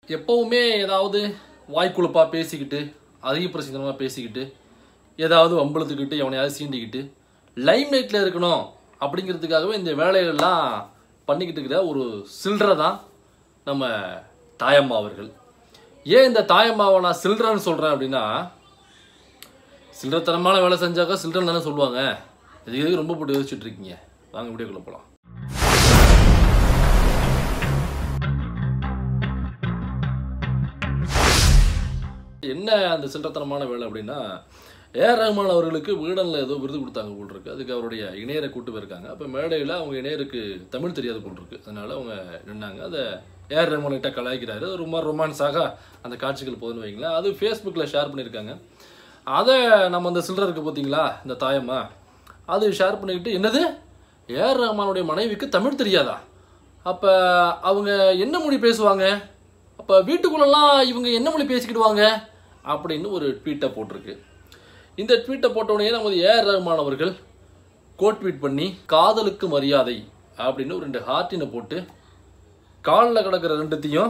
எப்பவுமே ஏதாவது வாய்க்குழுப்பா பேசிக்கிட்டு அதிக பிரசித்தனமாக பேசிக்கிட்டு ஏதாவது வம்பளத்துக்கிட்டு எவனையாவது சீண்டிக்கிட்டு லைம் லைட்டில் இருக்கணும் அப்படிங்கிறதுக்காகவே இந்த வேலைகள்லாம் பண்ணிக்கிட்டு இருக்கிற ஒரு சில்லறை தான் நம்ம தாயம்மா அவர்கள் ஏன் இந்த தாயம்மாவை நான் சில்லறன்னு சொல்கிறேன் அப்படின்னா சில்லறத்தனமான வேலை செஞ்சாக்கா சில்லறன்னு தானே சொல்லுவாங்க இது எதுக்கு ரொம்ப போட்டு யோசிச்சுட்டு இருக்கீங்க வாங்க வீடியோக்குள்ள போகலாம் என்ன அந்த சில்லறத்தனமான வேலை அப்படின்னா ஏஆர் ரஹ்மான் அவர்களுக்கு வீடனில் ஏதோ விருது கொடுத்தாங்க போல் இருக்கு அதுக்கு அவருடைய இணையரை கூட்டு போயிருக்காங்க அப்போ மேடையில் அவங்க இணையருக்கு தமிழ் தெரியாது போல் இருக்கு அதனால அவங்க நின்னாங்க அதை ஏஆர் ரஹ்மான் கிட்ட கலாய்க்கிறாரு அது ரொம்ப ரொமான்ஸாக அந்த காட்சிகள் போதுன்னு வைங்களேன் அது ஃபேஸ்புக்கில் ஷேர் பண்ணியிருக்காங்க அதை நம்ம அந்த சில்லறருக்கு பார்த்தீங்களா இந்த தாயம்மா அது ஷேர் பண்ணிக்கிட்டு என்னது ஏஆர் ரஹ்மானுடைய மனைவிக்கு தமிழ் தெரியாதா அப்போ அவங்க என்ன மொழி பேசுவாங்க அப்போ வீட்டுக்குள்ளெல்லாம் இவங்க என்ன மொழி பேசிக்கிடுவாங்க அப்படின்னு ஒரு ட்வீட்டை போட்டிருக்கு இந்த ட்வீட்டை போட்டவுடனே நமது ஏஆர் ரஹ்மான் அவர்கள் கோட் ட்வீட் பண்ணி காதலுக்கு மரியாதை அப்படின்னு ஒரு ரெண்டு ஹார்ட்டினை போட்டு காலில் கிடக்கிற ரெண்டுத்தையும்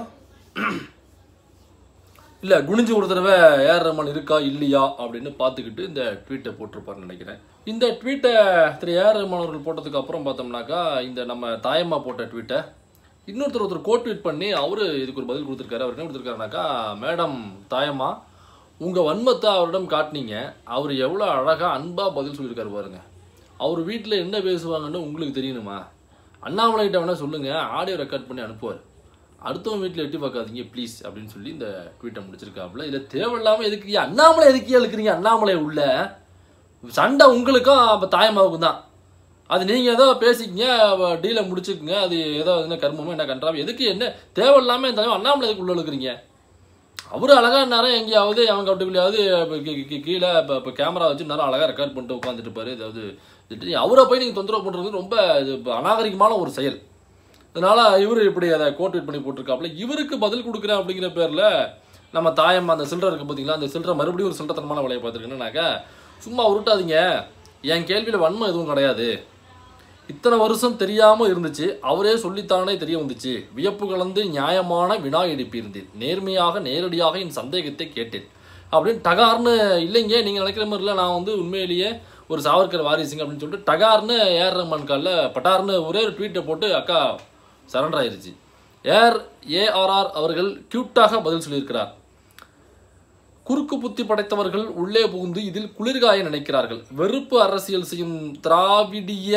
இல்லை குனிஞ்சு ஒரு தடவை ஏஆர் ரஹ்மான் இருக்கா இல்லையா அப்படின்னு பார்த்துக்கிட்டு இந்த ட்வீட்டை போட்டிருப்பாருன்னு நினைக்கிறேன் இந்த ட்வீட்டை திரு ஏஆர் ரஹ்மான் அவர்கள் போட்டதுக்கு அப்புறம் பார்த்தோம்னாக்கா இந்த நம்ம தாயம்மா போட்ட ட்வீட்டை இன்னொருத்தர் ஒருத்தர் கோட் ட்வீட் பண்ணி அவரு இதுக்கு ஒரு பதில் கொடுத்துருக்காரு அவர் என்ன கொடுத்துருக்காருனாக்கா மேடம் தாயம்மா உங்கள் வன்மத்தை அவரிடம் காட்டினீங்க அவர் எவ்வளோ அழகாக அன்பாக பதில் சொல்லியிருக்காரு பாருங்க அவர் வீட்டில் என்ன பேசுவாங்கன்னு உங்களுக்கு தெரியணுமா அண்ணாமலைகிட்ட வேணால் சொல்லுங்கள் ஆடியோ ரெக்கார்ட் பண்ணி அனுப்புவார் அடுத்தவங்க வீட்டில் எட்டி பார்க்காதீங்க ப்ளீஸ் அப்படின்னு சொல்லி இந்த ட்வீட்டை முடிச்சிருக்காப்புல இதில் தேவையில்லாமல் எதுக்கு அண்ணாமலை எதுக்கு இழுக்கிறீங்க அண்ணாமலை உள்ள சண்டை உங்களுக்கும் அப்போ தாயம்மாவுக்கும் தான் அது நீங்கள் ஏதோ பேசிக்கிங்க டீலை முடிச்சுக்குங்க அது ஏதோ என்ன கர்மமோ என்ன கன்றாமோ எதுக்கு என்ன தேவையில்லாமல் இந்த அண்ணாமலை எதுக்கு உள்ள இழுக்கிறீங்க அவரு அழகா நேரம் எங்கேயாவது அவங்க வீட்டுக்குள்ளேயாவது இப்ப கீ- கீ- கீழே இப்போ இப்போ கேமரா வச்சு நேரம் அழகா ரெக்கார்ட் பண்ணிட்டு உட்காந்துட்டு இருப்பாரு ஏதாவது இது அவரை போய் நீங்கள் தொந்தரவு பண்ணுறது ரொம்ப இது இப்ப அநாகரிகமான ஒரு செயல் அதனால இவர் இப்படி அதை கோட்வேட் பண்ணி போட்டிருக்காப்புல இவருக்கு பதில் கொடுக்குறேன் அப்படிங்கிற பேர்ல நம்ம தாயம்மா அந்த சில்லறை இருக்கு பார்த்தீங்களா அந்த சில்லறை மறுபடியும் ஒரு சில்லறத்தனமான வேலையை பார்த்துருக்கேன்னாக்கா சும்மா உருட்டாதீங்க என் கேள்வியில் வன்மை எதுவும் கிடையாது இத்தனை வருஷம் தெரியாம இருந்துச்சு அவரே சொல்லித்தானே தெரிய வந்துச்சு வியப்பு கலந்து நியாயமான வினா எழுப்பியிருந்தேன் நேர்மையாக நேரடியாக என் சந்தேகத்தை கேட்டேன் அப்படின்னு டகார்னு இல்லைங்க நீங்க நினைக்கிற மாதிரி இல்லை நான் வந்து உண்மையிலேயே ஒரு சாவர்கர் வாரிசுங்க அப்படின்னு சொல்லிட்டு டகார்னு ஏஆர் ரஹ்மான் காலில் பட்டார்னு ஒரே ஒரு ட்வீட்டை போட்டு அக்கா சரண்டர் ஆயிருச்சு ஏர் ஏஆர்ஆர் அவர்கள் கியூட்டாக பதில் சொல்லியிருக்கிறார் குறுக்கு புத்தி படைத்தவர்கள் உள்ளே புகுந்து இதில் குளிர்காய நினைக்கிறார்கள் வெறுப்பு அரசியல் செய்யும் திராவிடிய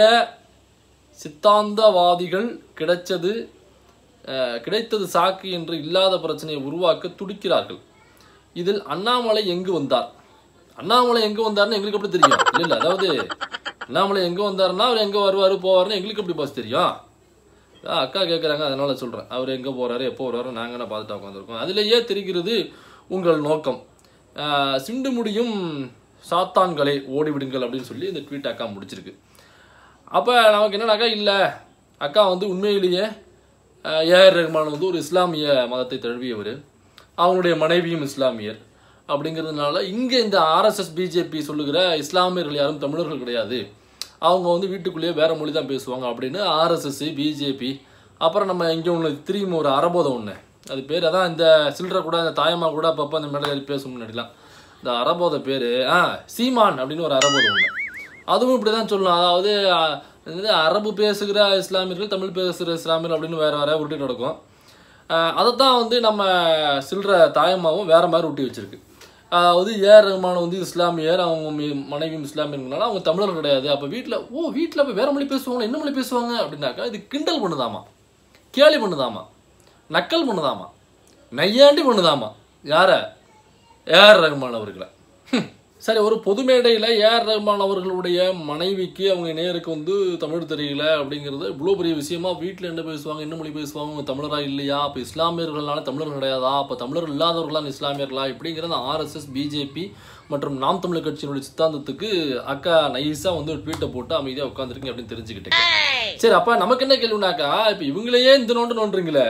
சித்தாந்தவாதிகள் கிடைச்சது அஹ், கிடைத்தது சாக்கு என்று இல்லாத பிரச்சனையை உருவாக்க துடிக்கிறார்கள் இதில் அண்ணாமலை எங்கு வந்தார் அண்ணாமலை எங்க வந்தாருன்னு எங்களுக்கு எப்படி தெரியும் இல்ல இல்ல அதாவது அண்ணாமலை எங்க வந்தாருன்னா அவர் எங்க வருவாரு போவாருன்னு எங்களுக்கு எப்படி பாஸ் தெரியும் அதான் அக்கா கேட்குறாங்க அதனால சொல்கிறேன் அவர் எங்கே போகிறாரு எப்போ வர்றாரு நாங்கள் என்ன பார்த்துட்டு உட்காந்துருக்கோம் அதிலேயே தெரிகிறது உங்கள் நோக்கம் ஆஹ் சிண்டு முடியும் சாத்தான்களே ஓடிவிடுங்கள் அப்படின்னு சொல்லி இந்த ட்வீட் அக்கா முடிச்சிருக்கு அப்போ நமக்கு என்னன்னாக்கா இல்லை அக்கா வந்து உண்மையிலேயே ஆஹ் ஏஆர் ரஹ்மான் வந்து ஒரு இஸ்லாமிய மதத்தை தழுவியவர் அவங்களுடைய மனைவியும் இஸ்லாமியர் அப்படிங்கிறதுனால இங்கே இந்த ஆர்எஸ்எஸ் பிஜேபி சொல்லுகிற இஸ்லாமியர்கள் யாரும் தமிழர்கள் கிடையாது அவங்க வந்து வீட்டுக்குள்ளேயே வேற மொழி தான் பேசுவாங்க அப்படின்னு ஆர்எஸ்எஸ் பிஜேபி அப்புறம் நம்ம இங்கே ஒன்று திரும்பி ஒரு அரபோதம் ஒன்று அது பேர் அதான் இந்த சில்லற கூட இந்த தாயம்மா கூட அப்பப்போ அந்த மேலே ஏறி பேசும் முன்னாடிலாம் இந்த அரபோத பேர் ஆ சீமான் அப்படின்னு ஒரு அரபோதம் ஒன்று அதுவும் இப்படி தான் சொல்லணும் அதாவது அஹ், என்னது அரபு பேசுகிற இஸ்லாமியர்கள் தமிழ் பேசுகிற இஸ்லாமியர் அப்படின்னு வேற வேற உருட்டி நடக்கும் அதை தான் வந்து நம்ம சில்லற தாயம்மாவும் வேற மாதிரி ஒட்டி வச்சிருக்கு அதாவது ஏஆர் ரஹ்மான் வந்து இஸ்லாமியர் அவங்க மி- மனைவியும் இஸ்லாமியர்னால அவங்க தமிழர் கிடையாது அப்போ வீட்டில் ஓ வீட்டில் போய் வேற மொழி பேசுவாங்க என்ன மொழி பேசுவாங்க அப்படின்னாக்கா இது கிண்டல் பண்ணுதாமா கேலி பண்ணுதாமா நக்கல் பண்ணுதாமா நையாண்டி பண்ணுதாமா யார ஏஆர் ரஹ்மான் அவர்களை ஹம். சரி ஒரு பொது மேடையில் ஏஆர் ரஹ்மான் அவர்களுடைய மனைவிக்கு அவங்க நேருக்கு வந்து தமிழ் தெரியல அப்படிங்கிறது இவ்வளோ பெரிய விஷயமா வீட்டில் என்ன பேசுவாங்க என்ன மொழி பேசுவாங்க அவங்க தமிழரா இல்லையா அப்போ இஸ்லாமியர்களால தமிழர் கிடையாதா அப்போ தமிழர் இல்லாதவர்களாம் இஸ்லாமியர்களா இப்படிங்கிறது ஆர்எஸ்எஸ் பிஜேபி மற்றும் நாம் தமிழர் கட்சியினுடைய சித்தாந்தத்துக்கு அக்கா நைஸாக வந்து ஒரு ட்வீட்டை போட்டு அமைதியாக உட்காந்துருக்கீங்க அப்படின்னு தெரிஞ்சுக்கிட்டேன் சரி அப்போ நமக்கு என்ன கேள்வினாக்கா இப்போ இவங்களையே இந்த நோண்டு நோண்டுறீங்களே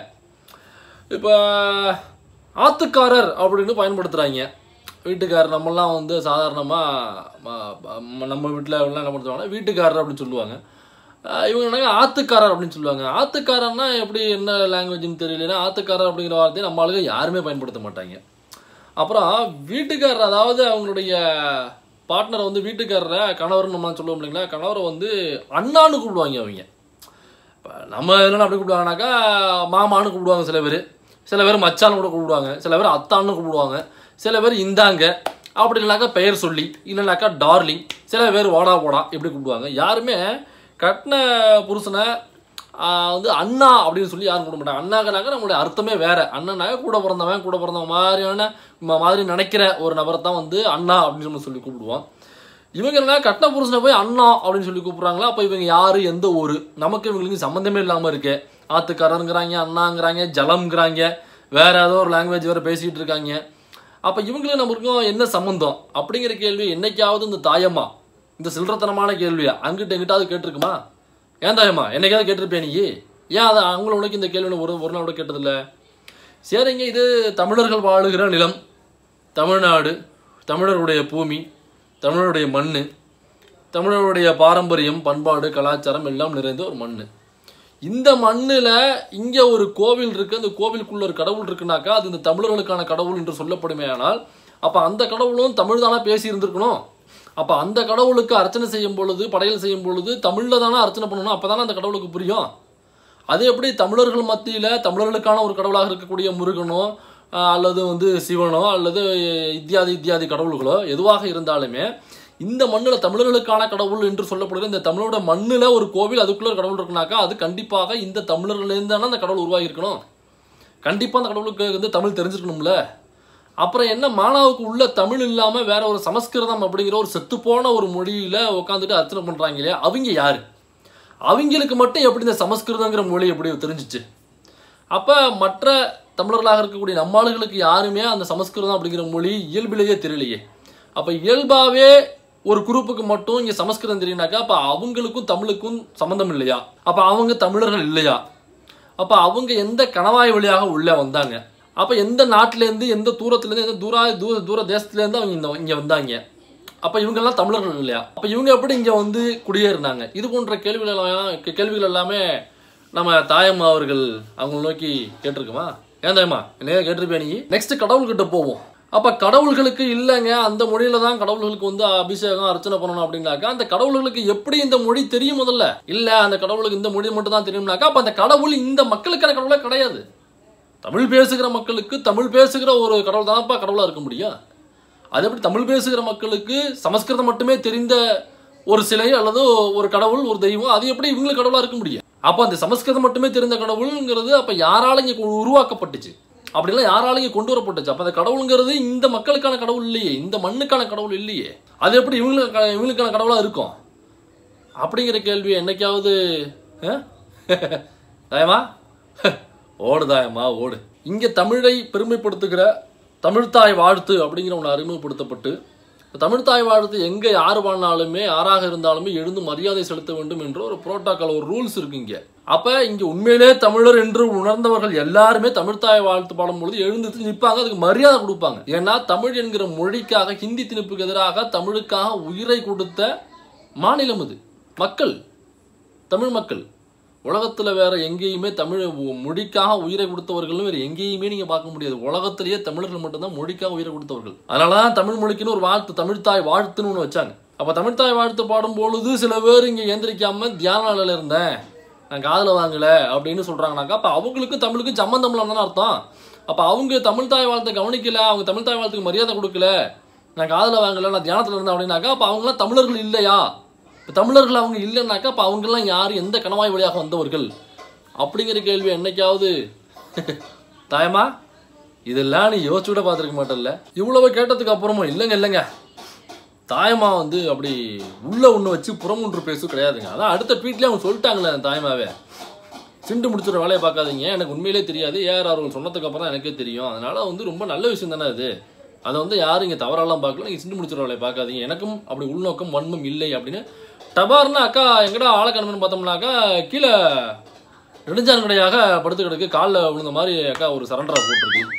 இப்போ ஆத்துக்காரர் அப்படின்னு பயன்படுத்துகிறாங்க வீட்டுக்காரர் நம்மலாம் வந்து சாதாரணமாக நம்ம வீட்டில் எல்லாம் என்ன பண்ணுவாங்கன்னா வீட்டுக்காரர் அப்படின்னு சொல்லுவாங்க ஆஹ் இவங்க என்னங்க ஆத்துக்காரர் அப்படின்னு சொல்லுவாங்க ஆத்துக்காரர்னா எப்படி என்ன லாங்குவேஜ்னு தெரியலன்னா ஆத்துக்காரர் அப்படிங்கிற வார்த்தையை நம்ம ஆளுங்க யாருமே பயன்படுத்த மாட்டாங்க அப்புறம் வீட்டுக்காரர் அதாவது அவங்களுடைய பார்ட்னரை வந்து வீட்டுக்காரரை கணவர்னு நம்ம சொல்லுவோம் இல்லைங்களா கணவரை வந்து அண்ணான்னு கூப்பிடுவாங்க அவங்க இப்போ நம்ம இதெல்லாம் அப்படி கூப்பிடுவாங்கனாக்கா மாமான்னு கூப்பிடுவாங்க சில பேர் சில பேர் மச்சான்னு கூட கூப்பிடுவாங்க சில பேர் அத்தான்னு கூப்பிடுவாங்க சில பேர் இந்தாங்க அப்படி இல்லைனாக்கா பெயர் சொல்லி இல்லைனாக்கா டார்லிங் சில பேர் ஓடா போடா இப்படி கூப்பிடுவாங்க யாருமே கட்டின புருஷனை ஆஹ் வந்து அண்ணா அப்படின்னு சொல்லி யாரும் கூப்பிட மாட்டாங்க அண்ணாக்கனாக்க நம்மளுடைய அர்த்தமே வேற அண்ணனாக்க கூட பிறந்தவன் கூட பிறந்தவன் மாதிரியான ம- மாதிரி நினைக்கிற ஒரு நபரை தான் வந்து அண்ணா அப்படின்னு சொல்லி சொல்லி கூப்பிடுவோம் இவங்க என்ன கட்டின புருஷனை போய் அண்ணா அப்படின்னு சொல்லி கூப்பிடுறாங்களா அப்போ இவங்க யாரு எந்த ஊர் நமக்கு இவங்களுக்கு சம்மந்தமே இல்லாமல் இருக்கு ஆத்துக்காரங்கிறாங்க அண்ணாங்கிறாங்க ஜலம்ங்கிறாங்க வேற ஏதோ ஒரு லாங்குவேஜ் வேற பேசிட்டு இருக்காங்க அப்போ இவங்களுக்கு நமக்கும் என்ன சம்மந்தம் அப்படிங்கிற கேள்வி என்னைக்காவது இந்த தாயம்மா இந்த சில்லறத்தனமான கேள்வியா அங்கிட்ட எங்கிட்டாவது கேட்டிருக்குமா ஏன் தாயம்மா என்னைக்காவது கேட்டிருப்பேன் நீ ஏன் அதை அவங்கள உனக்கு இந்த கேள்வி ஒரு ஒரு நாள் கூட கேட்டதில்ல சரிங்க இது தமிழர்கள் வாழுகிற நிலம் தமிழ்நாடு தமிழருடைய பூமி தமிழருடைய மண் தமிழருடைய பாரம்பரியம் பண்பாடு கலாச்சாரம் எல்லாம் நிறைந்த ஒரு மண் இந்த மண்ணில் இங்கே ஒரு கோவில் இருக்கு அந்த கோவிலுக்குள்ள ஒரு கடவுள் இருக்குனாக்கா அது இந்த தமிழர்களுக்கான கடவுள் என்று சொல்லப்படுமேயானால் அப்போ அந்த கடவுளும் தமிழ் தானே பேசி இருந்திருக்கணும் அப்போ அந்த கடவுளுக்கு அர்ச்சனை செய்யும் பொழுது படையல் செய்யும் பொழுது தமிழில் தானே அர்ச்சனை பண்ணணும் அப்போ தானே அந்த கடவுளுக்கு புரியும் அது எப்படி தமிழர்கள் மத்தியில் தமிழர்களுக்கான ஒரு கடவுளாக இருக்கக்கூடிய முருகனோ ஆஹ் அல்லது வந்து சிவனோ அல்லது இத்தியாதி இத்தியாதி கடவுள்களோ எதுவாக இருந்தாலுமே இந்த மண்ணில் தமிழர்களுக்கான கடவுள் என்று சொல்லப்படுகிற இந்த தமிழோட மண்ணில் ஒரு கோவில் அதுக்குள்ள ஒரு கடவுள் இருக்குனாக்கா அது கண்டிப்பாக இந்த தமிழர்கள்லேருந்து தானே அந்த கடவுள் உருவாகி இருக்கணும் கண்டிப்பாக அந்த கடவுளுக்கு வந்து தமிழ் தெரிஞ்சிருக்கணும்ல அப்புறம் என்ன மாணவுக்கு உள்ள தமிழ் இல்லாமல் வேற ஒரு சமஸ்கிருதம் அப்படிங்கிற ஒரு செத்துப்போன ஒரு மொழியில உட்காந்துட்டு அர்ச்சனை பண்ணுறாங்க இல்லையா அவங்க யாரு அவங்களுக்கு மட்டும் எப்படி இந்த சமஸ்கிருதங்கிற மொழி எப்படி தெரிஞ்சிச்சு அப்போ மற்ற தமிழர்களாக இருக்கக்கூடிய நம்மாளுகளுக்கு யாருமே அந்த சமஸ்கிருதம் அப்படிங்கிற மொழி இயல்பிலேயே தெரியலையே அப்போ இயல்பாகவே ஒரு குரூப்புக்கு மட்டும் இங்கே சமஸ்கிருதம் தெரியுனாக்கா அப்போ அவங்களுக்கும் தமிழுக்கும் சம்மந்தம் இல்லையா அப்போ அவங்க தமிழர்கள் இல்லையா அப்போ அவங்க எந்த கணவாய் வழியாக உள்ளே வந்தாங்க அப்போ எந்த நாட்டிலேருந்து எந்த தூரத்துலேருந்து எந்த தூர தூர தூர தேசத்துலேருந்து அவங்க இந்த இங்கே வந்தாங்க அப்போ இவங்கெல்லாம் தமிழர்கள் இல்லையா அப்போ இவங்க எப்படி இங்கே வந்து குடியேறினாங்க இது போன்ற கேள்விகள் எல்லாம் கே- கேள்விகள் எல்லாமே நம்ம தாயம்மா அவர்கள் அவங்களை நோக்கி கேட்டிருக்குமா ஏன் தாயம்மா என்ன கேட்டிருப்பேன் நீ நெக்ஸ்ட் கடவுள்கிட்ட போவோம் அப்போ கடவுள்களுக்கு இல்லைங்க அந்த மொழியில தான் கடவுள்களுக்கு வந்து அபிஷேகம் அர்ச்சனை பண்ணணும் அப்படின்னாக்கா அந்த கடவுள்களுக்கு எப்படி இந்த மொழி தெரியும் முதல்ல இல்லை அந்த கடவுளுக்கு இந்த மொழி மட்டும் தான் தெரியும்னாக்கா அப்போ அந்த கடவுள் இந்த மக்களுக்கான கடவுளே கிடையாது தமிழ் பேசுகிற மக்களுக்கு தமிழ் பேசுகிற ஒரு கடவுள் தானப்பா கடவுளாக இருக்க முடியும் அது எப்படி தமிழ் பேசுகிற மக்களுக்கு சமஸ்கிருதம் மட்டுமே தெரிந்த ஒரு சிலை அல்லது ஒரு கடவுள் ஒரு தெய்வம் அது எப்படி இவங்களுக்கு கடவுளாக இருக்க முடியும் அப்போ அந்த சமஸ்கிருதம் மட்டுமே தெரிந்த கடவுளுங்கிறது அப்போ யாரால இங்கே உருவாக்கப்பட்டுச்சு அப்படிலாம் யாரால இங்கே கொண்டு வரப்பட்டுச்சு அப்போ அந்த கடவுளுங்கிறது இந்த மக்களுக்கான கடவுள் இல்லையே இந்த மண்ணுக்கான கடவுள் இல்லையே அது எப்படி இவங்களுக்கு க- இவங்களுக்கான கடவுளாக இருக்கும் அப்படிங்கிற கேள்வி என்னைக்காவது ஆ? தாயமா ஓடு தாயம்மா ஓடு இங்கே தமிழை பெருமைப்படுத்துகிற தமிழ்த்தாய் வாழ்த்து அப்படிங்கிற ஒன்று அறிமுகப்படுத்தப்பட்டு இந்த தமிழ்த்தாய் வாழ்த்து எங்கே யார் வாழ்னாலுமே யாராக இருந்தாலுமே எழுந்து மரியாதை செலுத்த வேண்டும் என்ற ஒரு புரோட்டோக்கால் ஒரு ரூல்ஸ் இருக்கு இங்கே அப்போ இங்கே உண்மையிலே தமிழர் என்று உணர்ந்தவர்கள் எல்லாருமே தமிழ்த்தாய் வாழ்த்து பாடும் பொழுது எழுந்து நிற்பாங்க அதுக்கு மரியாதை கொடுப்பாங்க ஏன்னா தமிழ் என்கிற மொழிக்காக ஹிந்தி திணிப்புக்கு எதிராக தமிழுக்காக உயிரை கொடுத்த மாநிலம் இது மக்கள் தமிழ் மக்கள் உலகத்தில் வேற எங்கேயுமே தமிழ் மொழிக்காக உயிரை கொடுத்தவர்களும் வேற எங்கேயுமே நீங்க பார்க்க முடியாது உலகத்திலேயே தமிழர்கள் மட்டும்தான் மொழிக்காக உயிரை கொடுத்தவர்கள் அதனால தான் தமிழ் மொழிக்குன்னு ஒரு வாழ்த்து தமிழ்த்தாய் வாழ்த்துன்னு ஒன்று வச்சாங்க அப்போ தமிழ்த்தாய் வாழ்த்து பாடும் பொழுது சில பேர் இங்கே எந்திரிக்காம தியான நிலையில இருந்தேன் நான் காதில் வாங்கல அப்படின்னு சொல்றாங்கனாக்கா அப்போ அவங்களுக்கும் தமிழுக்கும் சம்மந்தம் இல்லைன்னு அர்த்தம் அப்போ அவங்க தமிழ்த்தாய் வாழ்த்தை கவனிக்கல அவங்க தமிழ்த்தாய் வாழ்த்துக்கு மரியாதை கொடுக்கல நான் காதில் வாங்கல நான் தியானத்தில் இருந்தேன் அப்படின்னாக்கா அப்போ அவங்களாம் தமிழர்கள் இல்லையா இப்போ தமிழர்கள் அவங்க இல்லைன்னாக்கா அப்போ அவங்கெல்லாம் யார் எந்த கணவாய் வழியாக வந்தவர்கள் அப்படிங்கிற கேள்வி என்னைக்காவது தாயமா இதெல்லாம் நீ யோசிச்சு கூட பார்த்துருக்க மாட்டல்ல இவ்வளவு கேட்டதுக்கு அப்புறமும் இல்லைங்க இல்லைங்க தாயமா வந்து அப்படி உள்ள ஒன்று வச்சு புறம் ஒன்று பேசு கிடையாதுங்க அதான் அடுத்த ட்வீட்லேயே அவங்க சொல்லிட்டாங்களே அந்த தாயமாவே சிண்டு முடிச்சுற வேலையை பார்க்காதீங்க எனக்கு உண்மையிலே தெரியாது ஏஆர் அவர்கள் சொன்னதுக்கு அப்புறம் தான் எனக்கே தெரியும் அதனால வந்து ரொம்ப நல்ல விஷயம் தானே அது அதை வந்து யாரும் இங்கே தவறாலாம் பார்க்கல நீங்கள் சிண்டு முடிச்சுற வேலையை பார்க்காதீங்க எனக்கும் அப்படி உள்நோக்கம் வன்மம் இல்லை அப்படின்னு டபார்னு அக்கா எங்கடா ஆளக்கணும்னு பார்த்தோம்னாக்கா கீழே நெடுஞ்சான் கடையாக படுத்து கிடக்கு காலில் விழுந்த மாதிரி அக்கா ஒரு சரண்டரா போட்டிருக்கு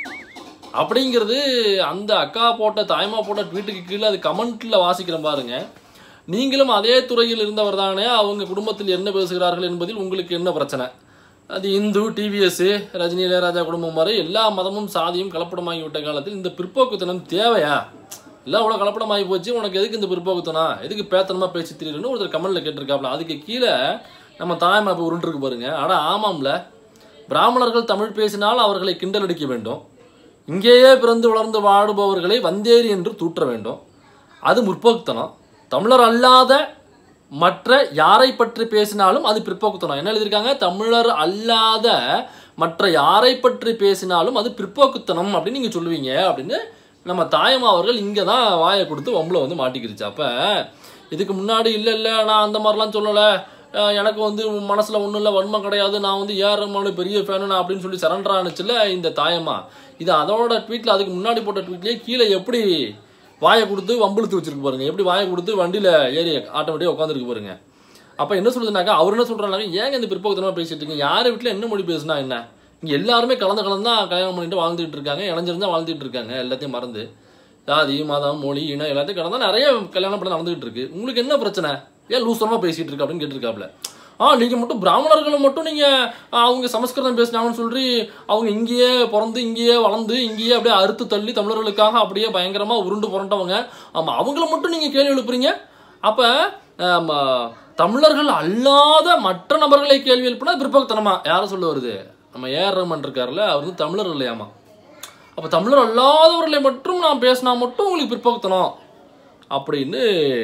அப்படிங்கிறது அந்த அக்கா போட்ட தாய்மா போட்ட ட்வீட்டுக்கு கீழே அது கமெண்ட்ல வாசிக்கிறேன் பாருங்க நீங்களும் அதே துறையில் இருந்தவர் தானே அவங்க குடும்பத்தில் என்ன பேசுகிறார்கள் என்பதில் உங்களுக்கு என்ன பிரச்சனை அது இந்து டிவிஎஸ் ரஜினி இளையராஜா குடும்பம் வரை எல்லா மதமும் சாதியும் கலப்படமாகி விட்ட காலத்தில் இந்த பிற்போக்குத்தனம் தேவையா எல்லாம் அவ்வளோ கலப்படமாகி போச்சு உனக்கு எதுக்கு இந்த பிற்போக்குத்தனம் எதுக்கு பேத்தனமா பேசி திரியுன்னு ஒருத்தர் கமெண்ட்ல கேட்டிருக்காப்ல அதுக்கு கீழே நம்ம தாய்மா இப்போ உருண்டுருக்கு பாருங்க அட ஆமாம்ல பிராமணர்கள் தமிழ் பேசினால் அவர்களை கிண்டல் அடிக்க வேண்டும் இங்கேயே பிறந்து வளர்ந்து வாடுபவர்களை வந்தேரி என்று தூற்ற வேண்டும் அது முற்போக்குத்தனம் தமிழர் அல்லாத மற்ற யாரை பற்றி பேசினாலும் அது பிற்போக்குத்தனம் என்ன எழுதியிருக்காங்க தமிழர் அல்லாத மற்ற யாரை பற்றி பேசினாலும் அது பிற்போக்குத்தனம் அப்படின்னு நீங்க சொல்லுவீங்க அப்படின்னு நம்ம தாயம்மா அவர்கள் இங்கே தான் வாயை கொடுத்து வம்புல வந்து மாட்டிக்கிருச்சு அப்போ இதுக்கு முன்னாடி இல்லை இல்லை நான் அந்த மாதிரிலாம் சொல்லலை அஹ் எனக்கு வந்து மனசில் ஒன்றும் இல்லை வன்மை கிடையாது நான் வந்து ஏஆர் ரஹ்மானோட பெரிய ஃபேனு நான் அப்படின்னு சொல்லி சரண்டர் ஆனுச்சுல இந்த தாயம்மா இது அதோட ட்வீட்டில் அதுக்கு முன்னாடி போட்ட ட்வீட்லேயே கீழே எப்படி வாயை கொடுத்து வம்பிழுத்து வச்சிருக்கு பாருங்க எப்படி வாயை கொடுத்து வண்டியில் ஏறி ஆட்டோமேட்டிக்காக உட்காந்துருக்கு பாருங்க அப்போ என்ன சொல்லுதுனாக்கா அவர் என்ன சொல்கிறாங்க ஏங்க இந்த பிற்போக்குத்தனமாக பேசிட்டு இருக்கீங்க யார் வீட்டில் என்ன மொழி பேசுனா என்ன இங்கே எல்லாருமே கலந்து கலந்து தான் கல்யாணம் பண்ணிட்டு வாழ்ந்துட்டு இருக்காங்க இணைஞ்சிருந்தா வாழ்ந்துட்டு இருக்காங்க எல்லாத்தையும் மறந்து ஜாதி மதம் மொழி இனம் எல்லாத்தையும் கடந்தா நிறைய கல்யாணம் பண்ண நடந்துகிட்டு இருக்கு உங்களுக்கு என்ன பிரச்சனை ஏன் லூசனமாக பேசிட்டு இருக்கு அப்படின்னு கேட்டிருக்காப்ல ஆ நீங்கள் மட்டும் பிராமணர்களை மட்டும் நீங்கள் அவங்க சமஸ்கிருதம் பேசினாங்கன்னு சொல்லி அவங்க இங்கேயே பிறந்து இங்கேயே வளர்ந்து இங்கேயே அப்படியே அறுத்து தள்ளி தமிழர்களுக்காக அப்படியே பயங்கரமாக உருண்டு புரண்டவங்க ஆமாம் அவங்கள மட்டும் நீங்கள் கேள்வி எழுப்புறீங்க அப்போ தமிழர்கள் அல்லாத மற்ற நபர்களை கேள்வி எழுப்பினா பிற்போக்குத்தனமா யாரை சொல்ல வருது நம்ம ஏஆர் ரஹ்மான் இருக்கார்ல அவர் வந்து தமிழர் இல்லையாமா அப்போ தமிழர் அல்லாதவர்களை மட்டும் நான் பேசினா மட்டும் உங்களுக்கு பிற்போக்குத்தனம் அப்படின்னு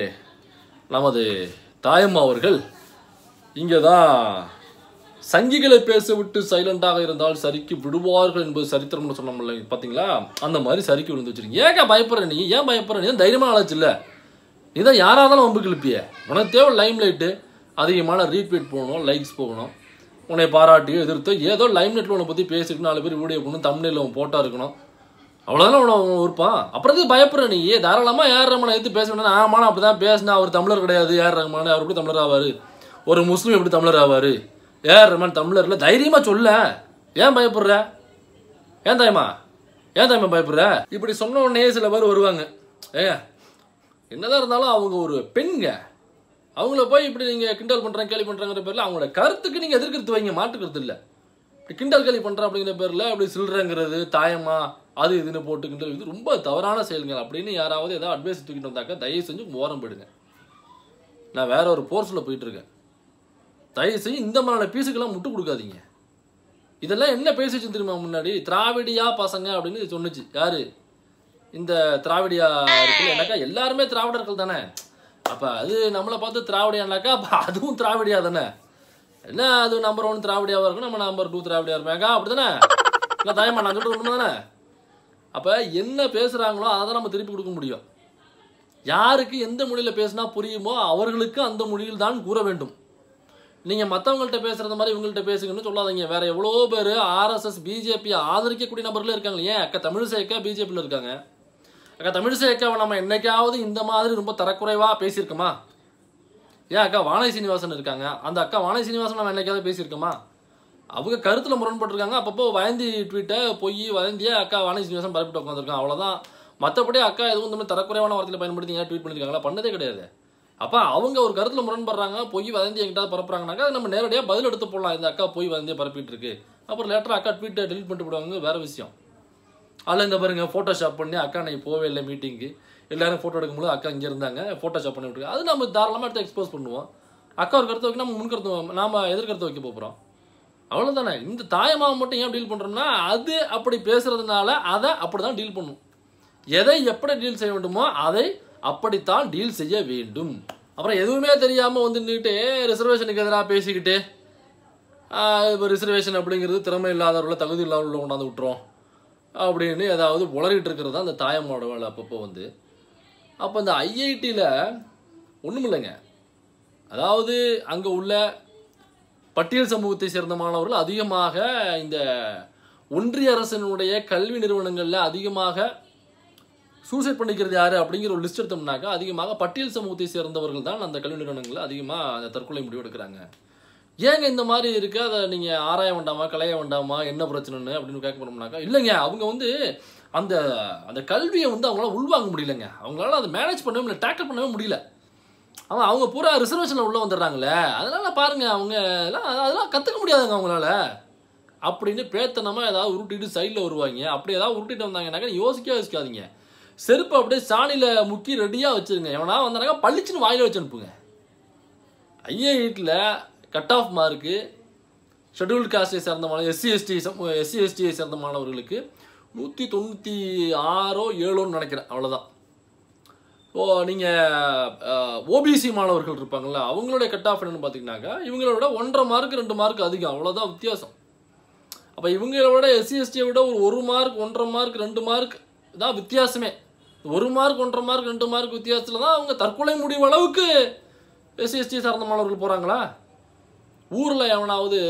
நமது தாயம்மா அவர்கள் இங்கே தான் சங்கிகளை பேச விட்டு சைலண்டாக இருந்தால் சரிக்கு விடுவார்கள் என்பது சரித்திரம்னு சொன்னோம்ல பார்த்தீங்களா அந்த மாதிரி சரிக்கு விழுந்து வச்சிருக்கீங்க ஏங்க பயப்படுற நீ ஏன் பயப்படுற நீ தான் தைரியமான ஆளாச்சு இல்லை நீ தான் யாராக இருந்தாலும் வம்பு கிளப்பிய உனக்கு தேவை லைம் லைட்டு அதிகமான ரீட்வீட் போகணும் லைக்ஸ் போகணும் உன்னை பாராட்டியோ எதிர்த்தோ ஏதோ லைம் லைட்டில் உன்னை பற்றி பேசிட்டு நாலு பேர் வீடியோ பண்ணணும் தமிழில் உன் போட்டா இருக்கணும் அவ்வளோதானே உன இருப்பான் அப்புறம் எதுக்கு பயப்படுற நீ தாராளமாக ஏஆர் ரஹ்மானை எடுத்து பேச வேண்டாம் ஆமாம் அப்படி தான் பேசினா அவர் தமிழர் கிடையாது ஏஆர் ரஹ்மான் அவர் எப்படி தமிழர் ஆவார் ஒரு முஸ்லீம் எப்படி தமிழர் ஆவார் ஏஆர் ரஹ்மான் தமிழர்ல தைரியமாக சொல்ல ஏன் பயப்படுற ஏன் தாயமா ஏன் தாயமா பயப்படுற இப்படி சொன்ன உடனே சில பேர் வருவாங்க ஏங்க என்னதான் இருந்தாலும் அவங்க ஒரு பெண்ங்க அவங்கள போய் இப்படி நீங்கள் கிண்டல் பண்ணுறாங்க கேலி பண்ணுறாங்கிற பேரில் அவங்களோட கருத்துக்கு நீங்கள் எதிர்க்கிறது வைங்க மாற்று கருத்து இல்லை இப்படி கிண்டல் கேலி பண்ணுறேன் அப்படிங்கிற பேரில் அப்படி சில்லறங்கிறது தாயமா அது இதுன்னு போட்டு கிண்டல் இது ரொம்ப தவறான செயல்கள் அப்படின்னு யாராவது ஏதாவது அட்வைஸ் தூக்கிட்டு வந்தாக்கா தயவு செஞ்சு ஓரம் போயிடுங்க நான் வேற ஒரு போர்ஸில் போயிட்டு இருக்கேன் தயவு செஞ்சு இந்த மாதிரியான பீஸுக்கெல்லாம் முட்டு கொடுக்காதீங்க இதெல்லாம் என்ன பேசிச்சு தெரியுமா முன்னாடி திராவிடியா பசங்க அப்படின்னு சொன்னுச்சு யாரு இந்த திராவிடியா இருக்குல்ல எனக்கா எல்லாருமே திராவிடர்கள் தானே அப்ப அது நம்மளை பார்த்து திராவிடியானாக்கா அப்ப அதுவும் திராவிடியா தானே என்ன அது நம்பர் ஒன் திராவிடியாவா இருக்கும் நம்ம நம்பர் டூ திராவிடியா இருப்பாங்க அப்படிதானே இல்லை தாயமா நான் சொல்லிட்டு உண்மை தானே அப்ப என்ன பேசுறாங்களோ அதை தான் நம்ம திருப்பி கொடுக்க முடியும் யாருக்கு எந்த மொழியில பேசினா புரியுமோ அவர்களுக்கு அந்த மொழியில் தான் கூற வேண்டும் நீங்க மத்தவங்கள்ட்ட பேசுறது மாதிரி இவங்கள்ட்ட பேசுங்கன்னு சொல்லாதீங்க வேற எவ்வளோ பேர் ஆர்எஸ்எஸ் பிஜேபி ஆதரிக்கக்கூடிய நபர்களே இருக்காங்க ஏன் அக்கா தமிழிசை அக்கா பிஜேபியில் இருக்காங்க அக்கா தமிழிசை அக்காவை நம்ம என்னைக்காவது இந்த மாதிரி ரொம்ப தரக்குறைவா பேசியிருக்கோமா ஏன் அக்கா வானதி சீனிவாசன் இருக்காங்க அந்த அக்கா வானதி சீனிவாசன் நம்ம என்னைக்காவது பேசியிருக்கோமா அவங்க கருத்துல முரண்பட்டிருக்காங்க அப்பப்போ வயந்தி ட்வீட்டை பொய் வயந்தியே அக்கா வானதி சீனிவாசன் பரப்பிட்டு உட்காந்துருக்காங்க அவ்வளவுதான் மற்றபடி அக்கா எதுவும் இந்த மாதிரி தரக்குறைவான வார்த்தையில பயன்படுத்தி ஏன் ட்வீட் பண்ணியிருக்காங்களா பண்ணதே கிடையாது அப்ப அவங்க ஒரு கருத்துல முரண்படுறாங்க பொய் வதந்தி எங்கிட்ட பரப்புறாங்கனாக்கா அது நம்ம நேரடியாக பதில் எடுத்து போடலாம் இந்த அக்கா பொய் வதந்தியை பரப்பிட்டு இருக்கு அப்புறம் லேட்டரா அக்கா ட்வீட்டை டெலிட் பண்ணிட்டு போடுவாங்க வேற விஷயம் அதில் இந்த பாருங்க ஃபோட்டோஷாப் பண்ணி அக்கா நான் போவே இல்லை மீட்டிங்கு எல்லாரும் ஃபோட்டோ எடுக்கும்போது அக்கா இங்கே இருந்தாங்க ஃபோட்டோஷாப் பண்ணி விட்டுருக்கு அது நம்ம தாராளமாக எடுத்து எக்ஸ்போஸ் பண்ணுவோம் அக்கா ஒரு கருத்தை வைக்க நம்ம முன்கருத்து நாம எதிர்கருத்தை வைக்க போகிறோம் அவ்வளோதானே இந்த தாயமாவை மட்டும் ஏன் டீல் பண்ணுறோம்னா அது அப்படி பேசுறதுனால அதை அப்படி தான் டீல் பண்ணும் எதை எப்படி டீல் செய்ய வேண்டுமோ அதை அப்படித்தான் டீல் செய்ய வேண்டும் அப்புறம் எதுவுமே தெரியாமல் வந்து நின்றுட்டு ரிசர்வேஷனுக்கு எதிராக பேசிக்கிட்டு இப்போ ரிசர்வேஷன் அப்படிங்கிறது திறமை இல்லாதவர்களை தகுதி இல்லாதவர்களை கொண்டாந்து விட்டுரும் அப்படின்னு ஏதாவது உளறிட்டு இருக்கிறது தான் அந்த தாயம்மாவோட வேலை அப்பப்போ வந்து அப்போ இந்த ஐஐடியில் ஒன்றும் இல்லைங்க அதாவது அங்கே உள்ள பட்டியல் சமூகத்தை சேர்ந்த மாணவர்கள் அதிகமாக இந்த ஒன்றிய அரசினுடைய கல்வி நிறுவனங்களில் அதிகமாக சூசைட் பண்ணிக்கிறது யாரு அப்படிங்கிற ஒரு லிஸ்ட் எடுத்தோம்னாக்கா அதிகமாக பட்டியல் சமூகத்தை சேர்ந்தவர்கள் தான் அந்த கல்வி நிறுவனங்களில் அதிகமாக அந்த தற்கொலை முடிவு எடுக்கிறாங்க ஏங்க இந்த மாதிரி இருக்கு அதை நீங்கள் ஆராய வேண்டாமா களைய வேண்டாமா என்ன பிரச்சனைன்னு அப்படின்னு கேட்க போனோம்னாக்கா இல்லைங்க அவங்க வந்து அந்த அந்த கல்வியை வந்து அவங்களால உள்வாங்க முடியலங்க அவங்களால அதை மேனேஜ் பண்ணவே முடியல டேக்கிள் பண்ணவே முடியல அவன் அவங்க பூரா ரிசர்வேஷனில் உள்ளே வந்துடுறாங்களே அதனால பாருங்க அவங்க எல்லாம் அதெல்லாம் கற்றுக்க முடியாதுங்க அவங்களால அப்படின்னு பேத்தனமா ஏதாவது உருட்டிட்டு சைடில் வருவாங்க அப்படி ஏதாவது உருட்டிட்டு வந்தாங்கன்னாக்கா யோசிக்கவே யோசிக்காதீங்க செருப்பு அப்படியே சாணியில் முக்கி ரெடியாக வச்சிருங்க எவனா வந்தானாக்கா பளிச்சுன்னு வாயில வச்சு அனுப்புங்க ஐஏஇட்டில் கட் ஆஃப் மார்க்கு ஷெட்யூல்டு காஸ்டை சேர்ந்த மாணவர் எஸ்சி எஸ்டி எஸ்சி எஸ்டியை சேர்ந்த மாணவர்களுக்கு நூற்றி தொண்ணூற்றி ஆறோ ஏழோன்னு நினைக்கிறேன் அவ்வளோதான் ஓ நீங்கள் ஓபிசி மாணவர்கள் இருப்பாங்கள்ல அவங்களுடைய கட் ஆஃப் என்னன்னு பார்த்தீங்கன்னாக்கா இவங்களோட ஒன்றரை மார்க் ரெண்டு மார்க் அதிகம் அவ்வளோதான் வித்தியாசம் அப்போ இவங்களோட எஸ்சி எஸ்டியை விட ஒரு ஒரு மார்க் ஒன்றரை மார்க் ரெண்டு மார்க் தான் வித்தியாசமே ஒரு மார்க் ஒன்றரை மார்க் ரெண்டு மார்க் வித்தியாசத்தில் தான் அவங்க தற்கொலை முடிவு அளவுக்கு எஸ்சி எஸ்டி சார்ந்த மாணவர்கள் போகிறாங்களா ஊரில் எவனாவது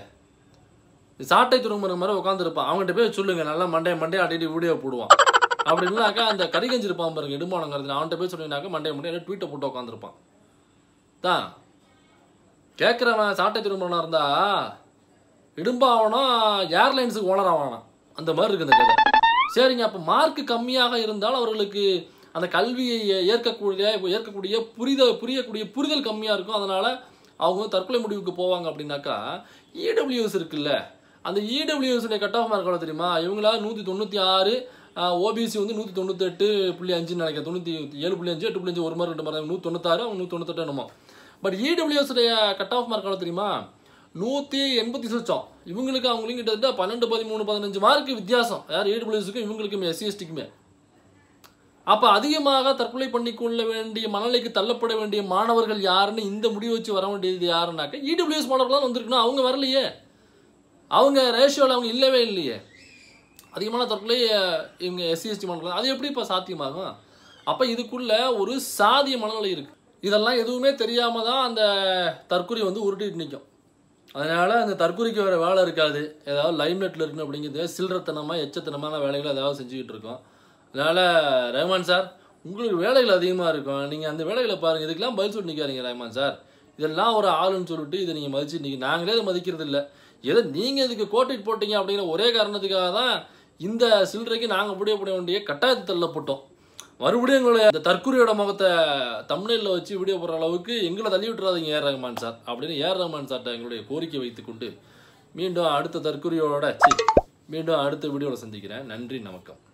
சாட்டை துரும்புற மாதிரி உட்காந்துருப்பான் அவங்ககிட்ட போய் சொல்லுங்க நல்லா மண்டே மண்டே ஆட்டிட்டு வீடியோ போடுவான் அப்படின்னாக்கா அந்த கரிகஞ்சி இருப்பான் பாருங்க இடுமானங்கிறது அவன்கிட்ட போய் சொன்னீங்கன்னாக்கா மண்டே மண்டே ட்வீட்டை போட்டு உட்காந்துருப்பான் தான் கேட்குறவன் சாட்டை திரும்பனா இருந்தா இடும்பாவனா ஏர்லைன்ஸுக்கு ஓனர் ஆவானாம் அந்த மாதிரி இருக்கு இந்த கதை சரிங்க அப்போ மார்க் கம்மியாக இருந்தால் அவர்களுக்கு அந்த கல்வியை ஏற்கக்கூடிய ஏற்கக்கூடிய புரித புரியக்கூடிய புரிதல் கம்மியாக இருக்கும் அதனால அவங்க வந்து தற்கொலை முடிவுக்கு போவாங்க அப்படின்னாக்கா இடபிள்யூஎஸ் இருக்குல்ல அந்த இடபிள்யூஎஸ் கட் ஆஃப் மார்க் எவ்வளோ தெரியுமா இவங்களா நூற்றி தொண்ணூற்றி ஆறு ஓபிசி வந்து நூற்றி தொண்ணூத்தெட்டு புள்ளி அஞ்சுன்னு நினைக்கிறேன் தொண்ணூற்றி ஏழு புள்ளி அஞ்சு எட்டு புள்ளி அஞ்சு ஒரு மார்க் ரெண்டு மார்க் நூற்றி தொண்ணூத்தாறு அவங்க நூற்றி தொண்ணூத்தெட்டு என்னமோ பட் இடபிள்யூஎஸ் உடைய கட் ஆஃப் மார்க் எவ்வளோ தெரியுமா நூற்றி எண்பத்தி சொச்சம் இவங்களுக்கு அவங்களுக்கு கிட்டத்தட்ட பன்னெண்டு பதிமூணு பதினஞ்சு மார்க் வித்தியாசம் யார் இடபிள்யூஎஸ்க்கும் இவங்களுக்குமே எஸ்சிஎஸ்டிக்குமே அப்போ அதிகமாக தற்கொலை பண்ணிக்கொள்ள வேண்டிய மனநிலைக்கு தள்ளப்பட வேண்டிய மாணவர்கள் யாருன்னு இந்த முடிவு வச்சு வர வேண்டியது யாருன்னாக்கா இடபிள்யூஎஸ் மாணவர்கள் வந்திருக்கணும் அவங்க வரலையே அவங்க ரேஷியோவில் அவங்க இல்லவே இல்லையே அதிகமான தற்கொலை அஹ், இவங்க எஸ்சிஎஸ்டி மாணவர்கள் அது எப்படி இப்போ சாத்தியமாகும் அப்போ இதுக்குள்ள ஒரு சாதிய மனநிலை இருக்கு இதெல்லாம் எதுவுமே தெரியாம தான் அந்த தற்கொலை வந்து உருட்டிட்டு நிற்கும் அதனால அந்த தற்கொலைக்கு வேற வேலை இருக்காது ஏதாவது லைம்லைட்டில் இருக்கணும் அப்படிங்கிறது சில்லறத்தனமா எச்சத்தனமான வேலைகளை ஏதாவது செஞ்சுக்கிட்டு இருக்கோம் அதனால ரஹ்மான் சார் உங்களுக்கு வேலைகள் அதிகமாக இருக்கும் நீங்கள் அந்த வேலைகளை பாருங்கள் இதுக்கெல்லாம் பதில் சொல்லி நிற்காதீங்க ரஹ்மான் சார் இதெல்லாம் ஒரு ஆளுன்னு சொல்லிட்டு இதை நீங்கள் மதிச்சு நீங்கள் நாங்களே இதை மதிக்கிறது இல்லை ஏதோ நீங்கள் இதுக்கு கோட்டிட் போட்டீங்க அப்படிங்கிற ஒரே காரணத்துக்காக தான் இந்த சில்லறைக்கு நாங்கள் முடிய போட வேண்டிய கட்டாயத்தை தள்ளப்பட்டோம் மறுபடியும் எங்களுடைய இந்த தற்கொலையோட முகத்தை தமிழில் வச்சு வீடியோ போடுற அளவுக்கு எங்களை தள்ளி விட்டுறாதீங்க ஏஆர் ரஹ்மான் சார் அப்படின்னு ஏஆர் ரஹ்மான் சார்ட்ட எங்களுடைய கோரிக்கை வைத்துக்கொண்டு மீண்டும் அடுத்த தற்கொலையோட சி, மீண்டும் அடுத்த வீடியோவில் சந்திக்கிறேன் நன்றி வணக்கம்